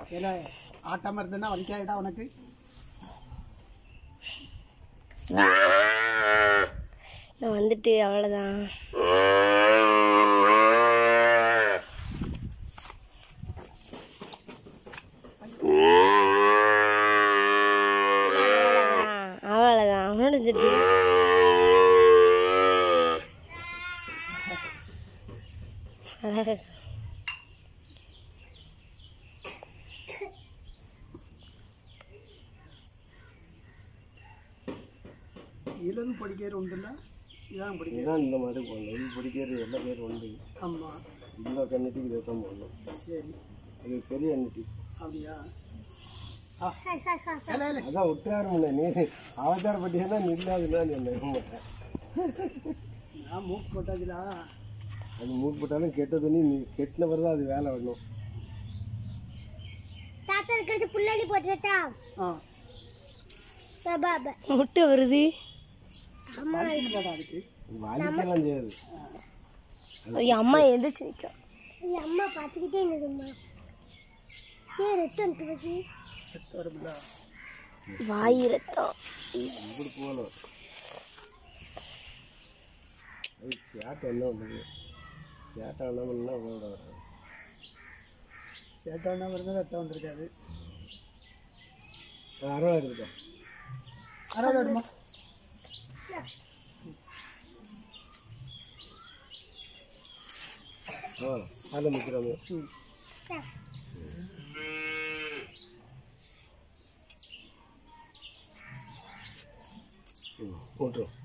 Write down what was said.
ஏல ஆட்டாம இருந்ததுன்னா வலிக்காயிடா உனக்கு நான் வந்துட்டு அவ்வளோதான் அவ்வளோதான் முடிஞ்சிட்டு அழகா இளன் படிக்கிற உண்டுல்ல இதான் படிக்கிற இதுதான் இந்த மாதிரி போடணும் இது பிடிக்கிறது எல்லா பேர் உண்டு ஆமா இந்த கண்ணுட்டிக்கு இதை தான் போடணும் சரி இது பெரிய அண்ணிட்டி அப்படியா ஆ. ஏல, ஏல. அதான் விட்டுறாரு நீ அவதாரப்பட்டியா நில்லாதுன்னா சொன்னேன் நான் மூக்கு போட்டாச்சுடா அது மூக்கு போட்டாலும் கெட்ட துணி நீ கெட்டின பிறகு தான் அது வேலை வரணும் தாத்தா இருக்கிறது புள்ளி போட்டுட்டா ஆ பாபா முட்டை வருது வலிக்குதாடா அதுக்கு வலிக்கலாம் செய்யாது என் அம்மா எந்திரிச்சு நிற்கும் என் அம்மா பார்த்துக்கிட்டே இருந்ததும்மா ஏன் ரத்தம் வந்துட்டு போச்சு ரத்தம் வரும்ல வாய் ரத்தம் இப்படி போகணும் அது சேட்டை என்ன பண்ணுது சேட்டை என்ன பண்ணா உங்களோட வராது சேட்டானா வருது ரத்தம் வந்திருக்காது அறவா இருக்கா அரை வருமா ஆ அதில் நிற்கிறாமே ம் போட்டுரும்